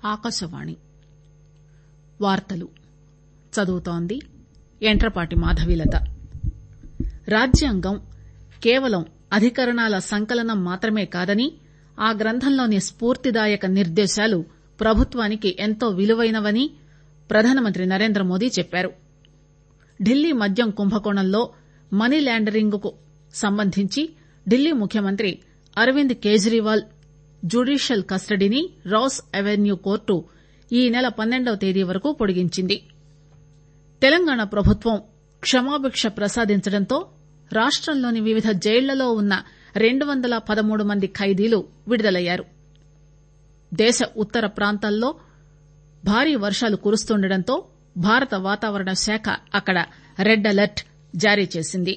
ఆకాశవాణి వార్తలు చదువుతోంది యంట్రపాటి మాధవీలత రాజ్యాంగం కేవలం అధికరణాల సంకలనం మాత్రమే కాదని ఆ గ్రంథంలోని స్పూర్తిదాయక నిర్దేశాలు ప్రభుత్వానికి ఎంతో విలువైనవని ప్రధానమంత్రి నరేంద్రమోదీ చెప్పారు ఢిల్లీ మద్యం కుంభకోణంలో మనీ లాండరింగ్ కు సంబంధించి ఢిల్లీ ముఖ్యమంత్రి అరవింద్ కేజ్రీవాల్ జ్యుడీషియల్ కస్టడీని రౌస్ అవెన్యూ కోర్టు ఈ నెల పన్నెండవ తేదీ వరకు పొడిగించింది తెలంగాణ ప్రభుత్వం క్షమాభిక్ష ప్రసాదించడంతో రాష్టంలోని వివిధ జైళ్లలో ఉన్న రెండు వందల పదమూడు మంది ఖైదీలు విడుదలయ్యారు దేశ ఉత్తర ప్రాంతాల్లో భారీ వర్షాలు కురుస్తుండటంతో భారత వాతావరణ శాఖ అక్కడ రెడ్ అలర్ట్ జారీ చేసింది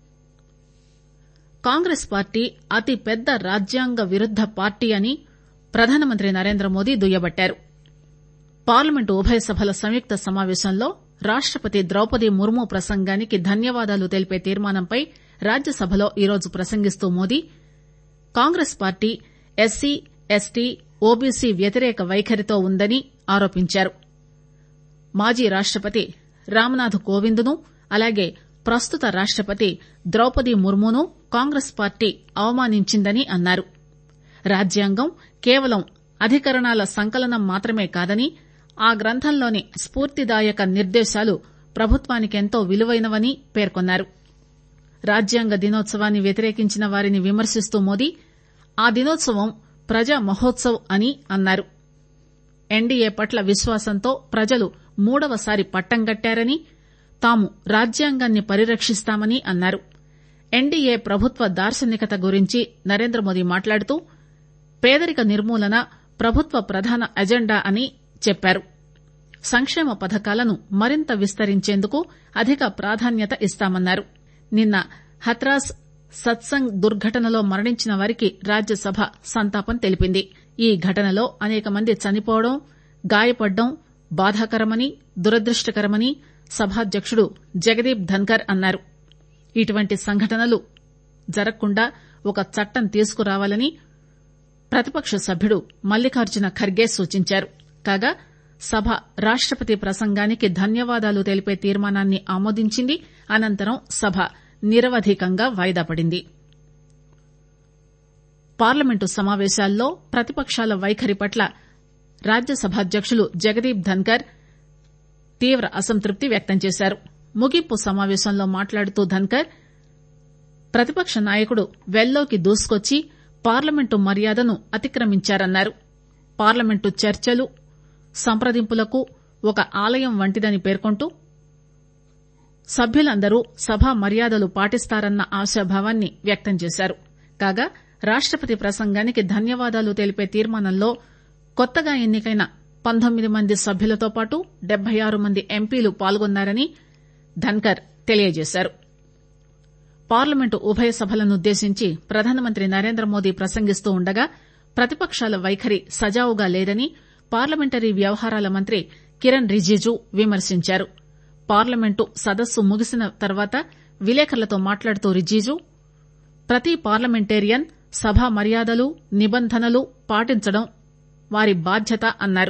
కాంగ్రెస్ పార్టీ అతి పెద్ద రాజ్యాంగ విరుద్ద పార్టీ అని ప్రధానమంత్రి నరేంద్రమోదీ దుయ్యబట్టారు పార్లమెంటు ఉభయ సభల సంయుక్త సమావేశంలో రాష్టపతి ద్రౌపది ముర్ము ప్రసంగానికి ధన్యవాదాలు తెలిపే తీర్మానంపై రాజ్యసభలో ఈరోజు ప్రసంగిస్తూ Modi Congress party SC ST OBC వ్యతిరేక వైఖరితో ఉందని ఆరోపించారు మాజీ రాష్టపతి రామ్నాథ్ కోవింద్ ను అలాగే ప్రస్తుత రాష్టపతి ద్రౌపది ముర్మును కాంగ్రెస్ పార్టీ అవమానించిందని అన్నారు రాజ్యాంగం కేవలం అధికరణాల సంకలనం మాత్రమే కాదని ఆ గ్రంథంలోని స్పూర్తిదాయక నిర్దేశాలు ప్రభుత్వానికెంతో విలువైనవని పేర్కొన్నారు రాజ్యాంగ దినోత్సవాన్ని వ్యతిరేకించిన వారిని విమర్శిస్తూ మోదీ ఆ దినోత్సవం ప్రజా మహోత్సవ్ అని అన్నారు ఎన్డీఏ పట్ల విశ్వాసంతో ప్రజలు మూడవసారి పట్టం కట్టారని తాము రాజ్యాంగాన్ని పరిరక్షిస్తామని అన్నారు ఎన్డీఏ ప్రభుత్వ దార్శనికత గురించి నరేంద్రమోదీ మాట్లాడుతూ పేదరిక నిర్మూలన ప్రభుత్వ ప్రధాన ఎజెండా అని చెప్పారు సంక్షేమ పథకాలను మరింత విస్తరించేందుకు అధిక ప్రాధాన్యత ఇస్తామన్నారు నిన్న హత్రాస్ సత్సంగ్ దుర్ఘటనలో మరణించిన వారికి రాజ్యసభ సంతాపం తెలిపింది ఈ ఘటనలో అనేక మంది చనిపోవడం గాయపడడం బాధాకరమని దురదృష్టకరమని సభాధ్యకుడు జగదీప్ ధన్కర్ అన్నారు ఇటువంటి సంఘటనలు జరగకుండా ఒక చట్టం తీసుకురావాలని ప్రతిపక్ష సభ్యుడు మల్లికార్జున ఖర్గే సూచించారు కాగా సభ రాష్టపతి ప్రసంగానికి ధన్యవాదాలు తెలిపే తీర్మానాన్ని ఆమోదించింది అనంతరం సభ నిరవధికంగా వాయిదా పడింది పార్లమెంటు సమావేశాల్లో ప్రతిపక్షాల వైఖరి పట్ల రాజ్యసభాధ్యకులు జగదీప్ ధన్కర్ తీవ్ర అసంతృప్తి వ్యక్తం చేశారు ముగింపు సమావేశంలో మాట్లాడుతూ ధన్కర్ ప్రతిపక్ష నాయకుడు వెల్లోకి దూసుకొచ్చి పార్లమెంటు మర్యాదను అతిక్రమించారన్నారు పార్లమెంటు చర్చలు సంప్రదింపులకు ఒక ఆలయం వంటిదని పేర్కొంటూ సభ్యులందరూ సభా మర్యాదలు పాటిస్తారన్న ఆశాభావాన్ని వ్యక్తం చేశారు కాగా రాష్టపతి ప్రసంగానికి ధన్యవాదాలు తెలిపే తీర్మానంలో కొత్తగా ఎన్నికైన పంతొమ్మిది మంది సభ్యులతో పాటు డెబ్బై ఆరు మంది ఎంపీలు పాల్గొన్నారని ధన్కర్ తెలియజేశారు పార్లమెంటు ఉభయ సభలనుద్దేశించి ప్రధానమంత్రి నరేంద్రమోదీ ప్రసంగిస్తూ ఉండగా ప్రతిపక్షాల వైఖరి సజావుగా లేదని పార్లమెంటరీ వ్యవహారాల మంత్రి కిరణ్ రిజిజు విమర్శించారు పార్లమెంటు సదస్సు ముగిసిన తర్వాత విలేకరులతో మాట్లాడుతూ రిజిజు ప్రతి పార్లమెంటేరియన్ సభా మర్యాదలు నిబంధనలు పాటించడం వారి బాధ్యత అన్నారు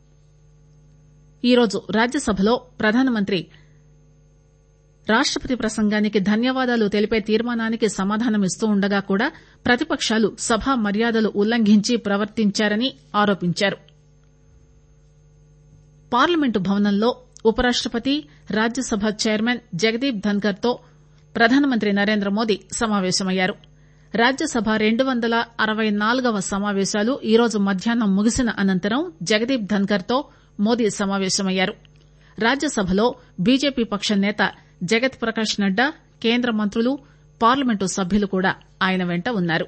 ఈరోజు రాజ్యసభలో ప్రధానమంత్రి రాష్టపతి ప్రసంగానికి ధన్యవాదాలు తెలిపే తీర్మానానికి సమాధానమిస్తూ ఉండగా కూడా ప్రతిపక్షాలు సభా మర్యాదలు ఉల్లంఘించి ప్రవర్తించారని ఆరోపించారు పార్లమెంటు భవనంలో ఉపరాష్టపతి రాజ్యసభ చైర్మన్ జగదీప్ ధన్కర్ తో ప్రధానమంత్రి నరేంద్రమోదీ సమావేశమయ్యారు రాజ్యసభ రెండు వందల అరవై నాలుగవ సమావేశాలు ఈరోజు మధ్యాహ్నం ముగిసిన అనంతరం జగదీప్ ధన్కర్ తో మోదీ సమావేశమయ్యారు రాజ్యసభలో బీజేపీ పక్ష నేత జగత్ ప్రకాష్ నడ్డా కేంద్ర మంత్రులు పార్లమెంటు సభ్యులు కూడా ఆయన వెంట ఉన్నారు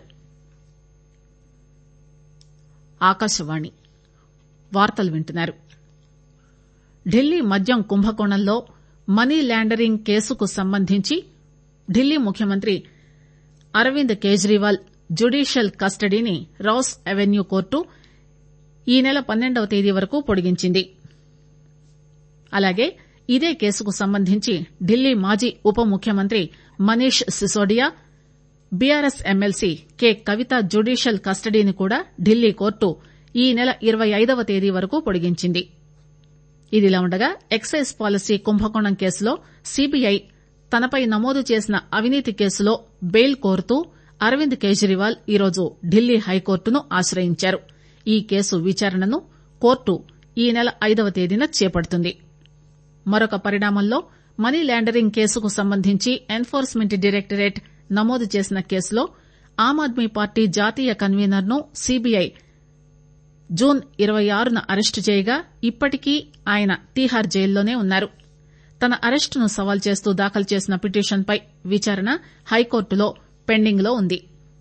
ఆకాశవాణి వార్తలు వింటున్నారు ఢిల్లీ మద్యం కుంభకోణంలో మనీ లాండరింగ్ కేసుకు సంబంధించి ఢిల్లీ ముఖ్యమంత్రి అరవింద్ కేజ్రీవాల్ జ్యుడీషియల్ కస్టడీని రౌస్ అవెన్యూ కోర్టు ఈ నెల పన్నెండవ తేదీ వరకు పొడిగించింది అలాగే ఇదే కేసుకు సంబంధించి ఢిల్లీ మాజీ ఉప ముఖ్యమంత్రి Manish Sisodia BRS MLC K Kavitha judicial కస్టడీని కూడా ఢిల్లీ కోర్టు ఈ నెల ఇరవై ఐదవ తేదీ వరకు పొడిగించింది ఇదిలా ఉండగా ఎక్సైజ్ పాలసీ కుంభకోణం కేసులో సీబీఐ తనపై నమోదు చేసిన అవినీతి కేసులో బెయిల్ కోరుతూ అరవింద్ కేజ్రీవాల్ ఈరోజు ఢిల్లీ హైకోర్టును ఆశ్రయించారు ఈ కేసు విచారణను కోర్టు ఈ నెల ఐదవ తేదీన చేపడుతుంది మరొక పరిణామంలో మనీ లాండరింగ్ కేసుకు సంబంధించి ఎన్ఫోర్స్మెంట్ డైరెక్టరేట్ నమోదు చేసిన కేసులో ఆమ్ ఆద్మీ పార్టీ జాతీయ కన్వీనర్ ను సీబీఐ జూన్ ఇరవై ఆరున అరెస్టు చేయగా ఇప్పటికీ ఆయన తీహార్ జైల్లోనే ఉన్నారు తన అరెస్టును సవాల్ చేస్తూ దాఖలు చేసిన పిటిషన్పై విచారణ హైకోర్టులో పెండింగ్ లో ఉంది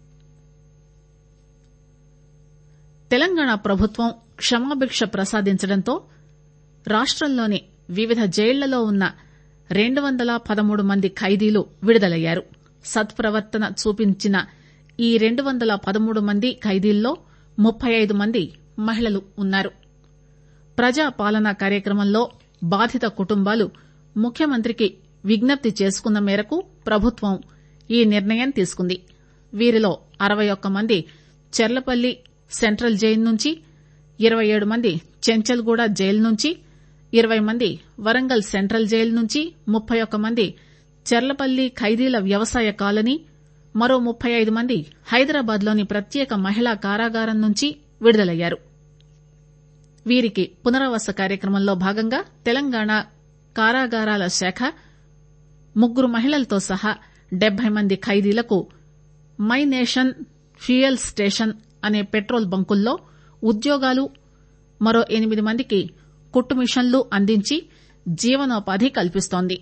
తెలంగాణ ప్రభుత్వం క్షమాభిక్ష ప్రసాదించడంతో రాష్టంలోని వివిధ జైళ్లలో ఉన్న రెండు వందల పదమూడు మంది ఖైదీలు విడుదలయ్యారు సత్ప్రవర్తన చూపించిన ఈ రెండు వందల పదమూడు మంది ఖైదీల్లో ముప్పై ఐదు మంది మహిళలు ఉన్నారు ప్రజా పాలనా కార్యక్రమంలో బాధిత కుటుంబాలు ముఖ్యమంత్రికి విజ్ఞప్తి చేసుకున్న మేరకు ప్రభుత్వం ఈ నిర్ణయం తీసుకుంది వీరిలో అరవై ఒక్క మంది చెర్లపల్లి సెంట్రల్ జైలు నుంచి ఇరవై ఏడు మంది చెంచల్గూడ జైలు నుంచి ఇరవై మంది వరంగల్ సెంట్రల్ జైలు నుంచి ముప్పై ఒక్క మంది చెర్లపల్లి ఖైదీల వ్యవసాయ కాలనీ మరో ముప్పై ఐదు మంది హైదరాబాద్ లోని ప్రత్యేక మహిళా కారాగారం నుంచి విడుదలయ్యారు వీరికి పునరావాస కార్యక్రమంలో భాగంగా తెలంగాణ కారాగారాల శాఖ ముగ్గురు మహిళలతో సహా డెబ్బై మంది ఖైదీలకు మై నేషన్ ఫ్యూయల్ స్టేషన్ అనే పెట్రోల్ బంకుల్లో ఉద్యోగాలు మరో ఎనిమిది మందికి కుట్టు మిషన్లు అందించి జీవనోపాధి కల్పిస్తోంది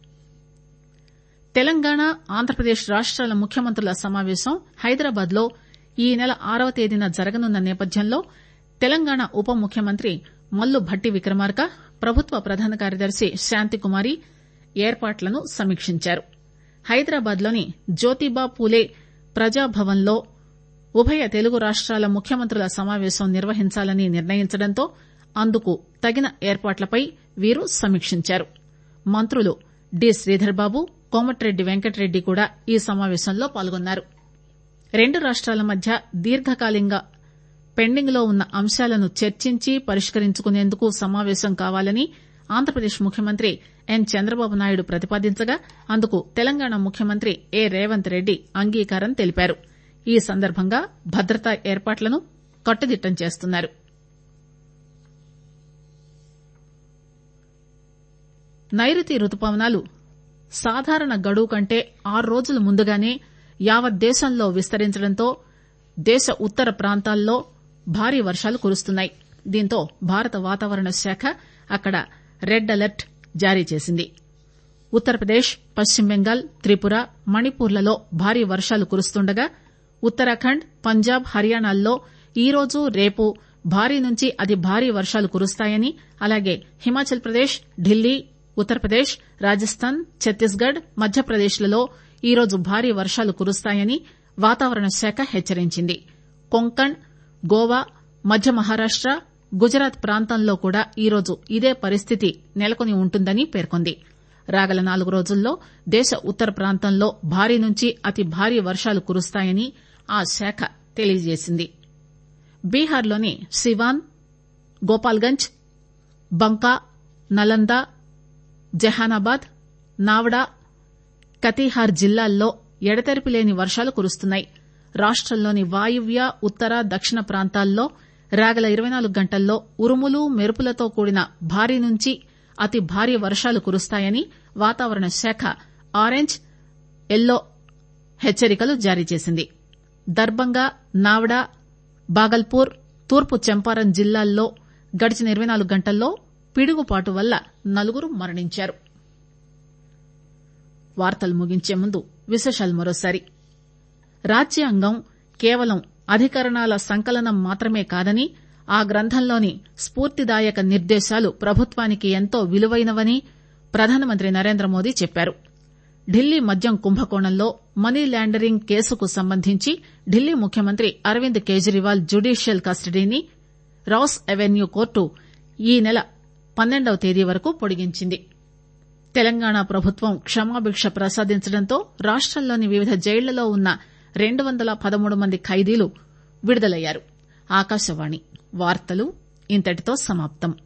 తెలంగాణ ఆంధ్రప్రదేశ్ రాష్టాల ముఖ్యమంత్రుల సమావేశం హైదరాబాద్ లో ఈ నెల ఆరవ తేదీన జరగనున్న నేపథ్యంలో తెలంగాణ ఉప ముఖ్యమంత్రి మల్లు భట్టి విక్రమార్క ప్రభుత్వ ప్రధాన కార్యదర్శి శాంతికుమారి ఏర్పాట్లను సమీక్షించారు హైదరాబాద్ లోని జ్యోతిబా పూలే ప్రజాభవన్ లో ఉభయ తెలుగు రాష్టాల ముఖ్యమంత్రుల సమావేశం నిర్వహించాలని నిర్ణయించడంతో అందుకు తగిన ఏర్పాట్లపై వీరు సమీక్షించారు మంత్రులు డి శ్రీధర్బాబు కోమటిరెడ్డి వెంకటరెడ్డి కూడా ఈ సమావేశంలో పాల్గొన్నారు రెండు రాష్టాల మధ్య దీర్ఘకాలికంగా పెండింగ్ లో ఉన్న అంశాలను చర్చించి పరిష్కరించుకునేందుకు సమావేశం కావాలని ఆంధ్రప్రదేశ్ ముఖ్యమంత్రి ఎన్ చంద్రబాబు నాయుడు ప్రతిపాదించగా అందుకు తెలంగాణ ముఖ్యమంత్రి ఏ రేవంత్ రెడ్డి అంగీకారం తెలిపారు ఈ సందర్భంగా భద్రతా ఏర్పాట్లను కట్టుదిట్టం చేస్తున్నారు నైరుతి రుతుపవనాలు సాధారణ గడువు కంటే ఆరు రోజుల ముందుగానే యావత్ దేశంలో విస్తరించడంతో దేశ ఉత్తర ప్రాంతాల్లో భారీ వర్షాలు కురుస్తున్నాయి దీంతో భారత వాతావరణ శాఖ అక్కడ రెడ్ అలర్ట్ జారీ చేసింది ఉత్తరప్రదేశ్ పశ్చిమ బెంగాల్ త్రిపుర మణిపూర్లలో భారీ వర్షాలు కురుస్తుండగా ఉత్తరాఖండ్ పంజాబ్ హర్యానాల్లో ఈరోజు రేపు భారీ నుంచి అతి భారీ వర్షాలు కురుస్తాయని అలాగే హిమాచల్ ప్రదేశ్ ఢిల్లీ ఉత్తరప్రదేశ్ రాజస్థాన్ ఛత్తీస్ గఢ్ మధ్యప్రదేశ్ లలో ఈరోజు భారీ వర్షాలు కురుస్తాయని వాతావరణ శాఖ హెచ్చరించింది కొంకణ్ గోవా మధ్య మహారాష్ట గుజరాత్ ప్రాంతంలో కూడా ఈరోజు ఇదే పరిస్థితి నెలకొని ఉంటుందని పేర్కొంది రాగల నాలుగు రోజుల్లో దేశ ఉత్తర ప్రాంతంలో భారీ నుంచి అతి భారీ వర్షాలు కురుస్తాయని ఆ శాఖ తెలియజేసింది బీహార్లోని సివాన్ గోపాల్గంజ్ బంకా నలంద జహానాబాద్ నావడా కతీహార్ జిల్లాల్లో ఎడతెరిపి లేని వర్షాలు కురుస్తున్నాయి రాష్టంలోని వాయువ్య ఉత్తర దక్షిణ ప్రాంతాల్లో రాగల ఇరవై నాలుగు గంటల్లో ఉరుములు మెరుపులతో కూడిన భారీ నుంచి అతి భారీ వర్షాలు కురుస్తాయని వాతావరణ శాఖ ఆరెంజ్ ఎల్లో హెచ్చరికలు జారీ చేసింది దర్బంగా నావడా బాగల్పూర్ తూర్పు చంపారన్ జిల్లాల్లో గడిచిన ఇరవై నాలుగు గంటల్లో పిడుగుపాటు వల్ల నలుగురు మరణించారు వార్తలు ముగించే ముందు విశేషాలు మరోసారి రాజ్యాంగం కేవలం అధికరణాల సంకలనం మాత్రమే కాదని ఆ గ్రంథంలోని స్పూర్తిదాయక నిర్దేశాలు ప్రభుత్వానికి ఎంతో విలువైనవని ప్రధానమంత్రి నరేంద్రమోదీ చెప్పారు ఢిల్లీ మద్యం కుంభకోణంలో మనీ లాండరింగ్ కేసుకు సంబంధించి ఢిల్లీ ముఖ్యమంత్రి అరవింద్ కేజ్రీవాల్ జ్యుడీషియల్ కస్టడీని రాస్ అవెన్యూ కోర్టు ఈ నెల పన్నెండవ తేదీ వరకు పొడిగించింది తెలంగాణ ప్రభుత్వం క్షమాభిక్ష ప్రసాదించడంతో రాష్టంలోని వివిధ జైళ్లలో ఉన్న రెండు వందల పదమూడు మంది ఖైదీలు విడుదలయ్యారు ఆకాశవాణి వార్తలు ఇంతటితో సమాప్తం